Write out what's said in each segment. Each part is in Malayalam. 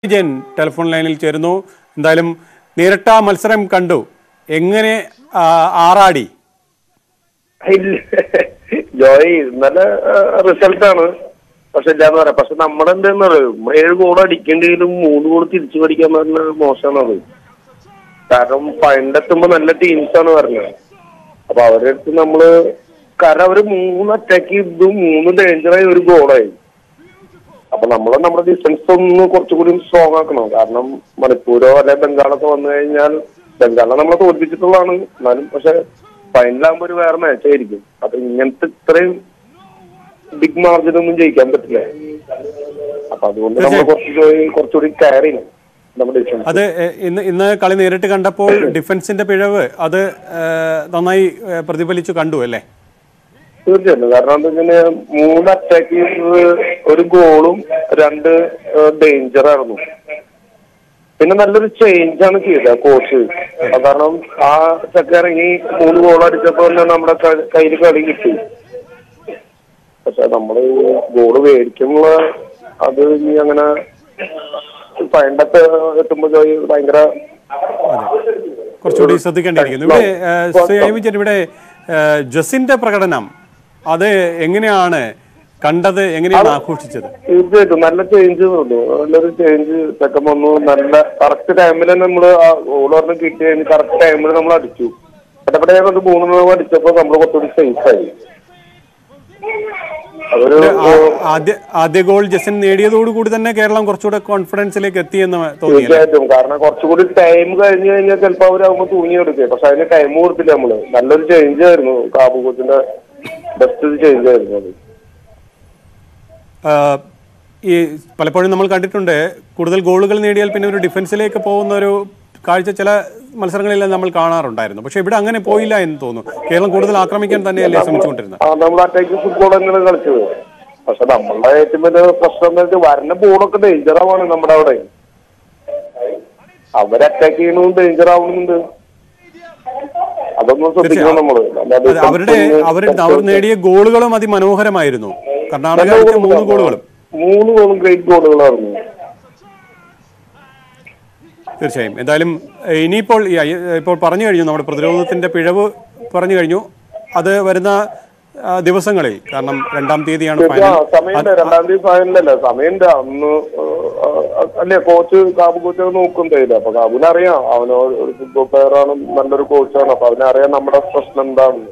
വിജയൻ ടെലിഫോൺ ലൈനിൽ ചേരുന്നു എന്തായാലും നേരിട്ട മത്സരം കണ്ടു എങ്ങനെ ആ, ആറാടി ഇല്ല. ജോയ് നല്ല റിസൾട്ടാണ് പക്ഷെ ഇല്ലാന്ന് പറയാം പക്ഷെ നമ്മുടെ എന്താന്ന് പറയും ഏഴ് ഗോൾ അടിക്കേണ്ടെങ്കിലും മൂന്ന് ഗോൾ തിരിച്ചു പഠിക്കാൻ പറഞ്ഞ മോശമാണ് അത് കാരണം ഫൈനലെത്തുമ്പോ നല്ല ടീംസ് ആണ് പറഞ്ഞത് അപ്പൊ അവരുടെ അടുത്ത് നമ്മള് കാരണം അവര് മൂന്ന് അറ്റാക്ക് ചെയ്തു മൂന്ന് ഡേഞ്ചറായി ഒരു ഗോളായി അപ്പൊ നമ്മള് നമ്മുടെ ഡിഫൻസ് ഒന്ന് കുറച്ചുകൂടി സ്ട്രോങ് ആക്കണം കാരണം മണിപ്പൂരോ അല്ലെ ബംഗാളൊക്കെ വന്നു കഴിഞ്ഞാൽ ബംഗാളിനെ നമ്മളെ തോൽപ്പിച്ചിട്ടുള്ളതാണ് എന്നാലും പക്ഷെ ഫൈനലാകുമ്പോ ഒരു വേറെ മാച്ച് ആയിരിക്കും അപ്പൊ ഇങ്ങനത്തെ ഇത്രയും ബിഗ് മാർജിൻ ഒന്നും ജയിക്കാൻ പറ്റില്ല അപ്പൊ അതുകൊണ്ട് നമ്മൾ കുറച്ചുകൂടി കുറച്ചുകൂടി കെയർ ചെയ്യണം നമ്മുടെ ഡിഫൻസ് അത് എ, ഇന്ന് ഇന്ന് കളി നേരിട്ട് കണ്ടപ്പോൾ ഡിഫൻസിന്റെ പിഴവ് അത് ഏ, നന്നായി ഏ, പ്രതിഫലിച്ചു കണ്ടു അല്ലേ തീർച്ചയായിട്ടും കാരണം എന്താ വെച്ചാൽ മൂന്ന് അറ്റാക്ക് ചെയ്തത് ഒരു ഗോളും രണ്ട് ഡേഞ്ചർ ആയിരുന്നു പിന്നെ നല്ലൊരു ചേഞ്ച് ആണ് ചെയ്തത് കോച്ച് കാരണം ആ ചെക്ക ഇറങ്ങി മൂന്ന് ഗോൾ അടിച്ചപ്പോ തന്നെ നമ്മുടെ കയ്യിൽ കളി കിട്ടി പക്ഷെ നമ്മള് ഗോള് മേടിക്കുമ്പോ അത് ഇനി അങ്ങനെ പണ്ടത്തെ എത്തുമ്പോ ഭയങ്കര കുറച്ചുകൂടി ശ്രദ്ധിക്കേണ്ടിയിരിക്കുന്നു ഇവിടെ ഏ, ശ്രീ ഐ വിജയൻ ഇവിടെ ഏ, ജസിന്റെ പ്രകടനം അത് എങ്ങനെയാണ് കണ്ടത് എങ്ങനെയാണ് ആഘോഷിച്ചത് തീർച്ചയായിട്ടും നല്ല ചേഞ്ച് തോന്നുന്നു നല്ലൊരു ചേഞ്ച് ചെക്കൻ വന്നു നല്ല കറക്റ്റ് ടൈമിൽ നമ്മള് ആ ഗോൾ പറഞ്ഞ് കിട്ടി കഴിഞ്ഞ് കറക്റ്റ് ടൈമിൽ നമ്മൾ അടിച്ചു ഇടപെടെ കൊണ്ട് മൂന്ന് അടിച്ചപ്പോ നമ്മൾ കുറച്ചുകൂടി സേഫ് ആയി അതൊരു ആ- ആദ്യ ആദ്യ ഗോൾ ജസൻ നേടിയതോടുകൂടി തന്നെ കേരളം കുറച്ചുകൂടെ കോൺഫിഡൻസിലേക്ക് എത്തിയെന്ന് തോന്നിയല്ലേ തീർച്ചയായിട്ടും കാരണം കുറച്ചുകൂടി ടൈം കഴിഞ്ഞു കഴിഞ്ഞാൽ ചിലപ്പോ അവരാകുമ്പോ തൂങ്ങിയെടുക്കുക പക്ഷെ അതിന് ടൈം കൊടുത്തില്ല നമ്മള് നല്ലൊരു ചേഞ്ച് ആയിരുന്നു കാബു കോച്ചിന്റെ ബെസ്റ്റ് ചേഞ്ച് ആയിരുന്നു അത് ആഹ് ഈ പലപ്പോഴും നമ്മൾ കണ്ടിട്ടുണ്ട് കൂടുതൽ ഗോളുകൾ നേടിയാൽ പിന്നെ ഒരു ഡിഫൻസിലേക്ക് പോകുന്ന ഒരു കാഴ്ച ചില മത്സരങ്ങളിലെല്ലാം നമ്മൾ കാണാറുണ്ടായിരുന്നു പക്ഷെ ഇവിടെ അങ്ങനെ പോയില്ല എന്ന് തോന്നുന്നു കേരളം കൂടുതൽ ആക്രമിക്കാൻ തന്നെയല്ലേ ശ്രമിച്ചുകൊണ്ടിരുന്നത് ആ നമ്മൾ അറ്റാക്ക് ഫുട്ബോൾ തന്നെയാണ് കളിച്ചത് പക്ഷെ നമ്മളുടെ ഏറ്റവും വലിയ പ്രശ്നം എന്ന് വെച്ചാൽ വരുന്ന ബോളൊക്കെ ഡേഞ്ചർ ആവാണ് നമ്മുടെ അവിടെ അവര് അറ്റാക്ക് ചെയ്യണതും ഡേഞ്ചർ ആവുന്നുണ്ട് അതൊന്നും ശ്രദ്ധിക്കണം നമ്മള് അല്ലാതെ അത് അവരുടെ അവർ അവർ നേടിയ ഗോളുകളും അതിമനോഹരമായിരുന്നു കർണാടക അടിച്ച മൂന്ന് ഗോളുകളും മൂന്ന് ഗോളും ഗ്രേറ്റ് ഗോളുകളായിരുന്നു തീർച്ചയായും എന്തായാലും ഏഹ്, ഇനിയിപ്പോൾ ഈ ഐ- ഇപ്പോൾ പറഞ്ഞു കഴിഞ്ഞു നമ്മുടെ പ്രതിരോധത്തിന്റെ പിഴവ് പറഞ്ഞു കഴിഞ്ഞു അത് വരുന്ന ആ, ദിവസങ്ങളിൽ കാരണം രണ്ടാം തീയതിയാണ് ആ ഫൈനൽ സമയമുണ്ട് രണ്ടാം തീയതി ഫൈനലല്ലേ സമയമുണ്ട് അന്ന് ആ, ആ, അല്ലേ കോച്ച് കാബു കോച്ച് അത് നോക്കുന്നില്ല അപ്പൊ കാബുവിന് അറിയാം അവനോ ഒരു ഫുട്ബോൾ പ്ലെയർ ആണ് നല്ലൊരു കോച്ചാണ് അപ്പൊ അവനറിയാം നമ്മുടെ പ്രശ്നം എന്താണെന്ന്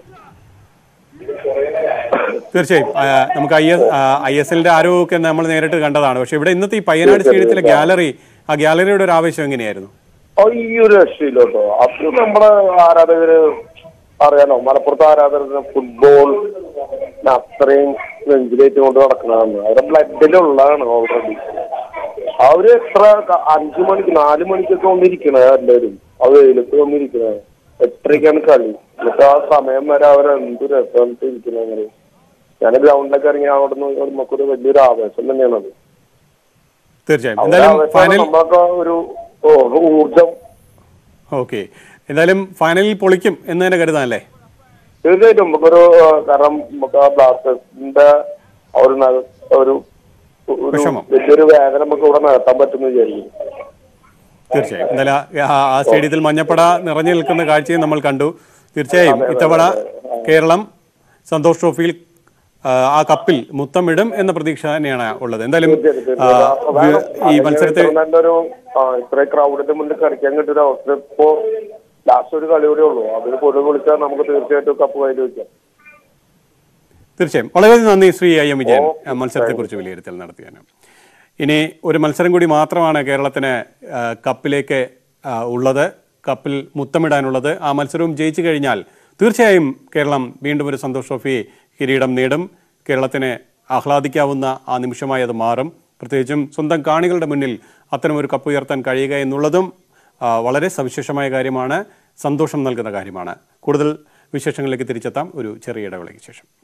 തീർച്ചയായും ആ, നമുക്ക് ഐ എസ് ഐ എസ് എല്ലിന്റെ ആരോഗ്യമൊക്കെ നമ്മൾ നേരിട്ട് കണ്ടതാണ് പക്ഷെ ഇവിടെ ഇന്നത്തെ ഈ പയ്യനാട് സ്റ്റേഡിയത്തിലെ ഗാലറി ആ ഗാലറിയുടെ ഒരു ആവേശം എങ്ങനെയായിരുന്നു ഈ ഒരു രക്ഷയില്ല കേട്ടോ അത് നമ്മുടെ ആരാധകര് അറിയാലോ മലപ്പുറത്തെ ആരാധകര് ഫുട്ബോൾ അത്രയും വെഞ്ചിലേറ്റ് കൊണ്ട് നടക്കുന്നതാണ് അവരുടെ ബ്ലഡിലുള്ളതാണ് ഓൾറെഡി അവര് എത്ര ക- അഞ്ചു മണിക്ക് നാല് മണിക്കൊക്കെ വന്നിരിക്കണേ എല്ലാവരും അത് വെയിലത്ത് വന്നിരിക്കണേ എത്രയൊക്കെയാണ് കളി എന്നിട്ട് ആ സമയം വരെ അവർ എന്ത് രസമായിട്ട് ഇരിക്കണേ അങ്ങനെ ഞാൻ ഗ്രൗണ്ടിലൊക്കെ ഇറങ്ങി അവിടെ നിന്ന് നമുക്കൊരു വലിയൊരു ആവേശം തന്നെയാണ് അത് തീർച്ചയായും അവരുടെ എന്തായാലും ആവേശമാണ് ഫൈനൽ നമ്മളൊക്കെ ഒരു ഓ, ഒരു ഊർജം ഓക്കെ എന്തായാലും ഫൈനലിൽ പൊളിക്കും എന്ന് തന്നെ കരുതാനല്ലേ തീർച്ചയായിട്ടും നമുക്കൊരു ആ, കാരണം നമുക്ക് ആ ബ്ലാസ്റ്റേഴ്സിന്റെ ആ ഒരു ന- ഒരു ഒരു വിഷമം. വലിയൊരു വേദന നമുക്ക് ഇവിടെ നടത്താൻ പറ്റുമെന്ന് വിചാരിക്കും തീർച്ചയായും എന്തായാലും ആ- ആ സ്റ്റേഡിയത്തിൽ മഞ്ഞപ്പട നിറഞ്ഞു നിൽക്കുന്ന കാഴ്ചയും നമ്മൾ കണ്ടു തീർച്ചയായും ഇത്തവണ കേരളം സന്തോഷ് ട്രോഫിയിൽ ആ, ആ കപ്പിൽ മുത്തമിടും എന്ന പ്രതീക്ഷ തന്നെയാണ് ഉള്ളത് എന്തായാലും ആ, വി- ഈ മത്സരത്തെ നല്ലൊരു ഇത്രയും ക്രൗഡിന്റെ മുന്നിൽ കളിക്കാൻ കിട്ടിയൊരു അവസരം ഇപ്പോ ലാസ്റ്റ് ഒരു കളി കൂടെ ഉള്ളൂ അതിന് പൊടി വിളിച്ചാൽ നമുക്ക് തീർച്ചയായിട്ടും കപ്പ് കയ്യിൽ വെക്കാം തീർച്ചയായും വളരെ നന്ദി ശ്രീ ഐ എം വിജയൻ ആ, മത്സരത്തെക്കുറിച്ച് വിലയിരുത്തൽ നടത്തിയാണ് ഇനി ഒരു മത്സരം കൂടി മാത്രമാണ് കേരളത്തിന് ആ, കപ്പിലേക്ക് ആ, ഉള്ളത് കപ്പിൽ മുത്തമിടാനുള്ളത് ആ മത്സരവും ജയിച്ചു കഴിഞ്ഞാൽ തീർച്ചയായും കേരളം വീണ്ടും ഒരു സന്തോഷ് ട്രോഫി കിരീടം നേടും കേരളത്തിന് ആഹ്ലാദിക്കാവുന്ന ആ നിമിഷമായി അത് മാറും പ്രത്യേകിച്ചും സ്വന്തം കാണികളുടെ മുന്നിൽ അത്തരമൊരു കപ്പ് ഉയർത്താൻ കഴിയുക എന്നുള്ളതും ആ, വളരെ സവിശേഷമായ കാര്യമാണ് സന്തോഷം നൽകുന്ന കാര്യമാണ് കൂടുതൽ വിശേഷങ്ങളിലേക്ക് തിരിച്ചെത്താം ഒരു ചെറിയ ഇടവേളയ്ക്ക് ശേഷം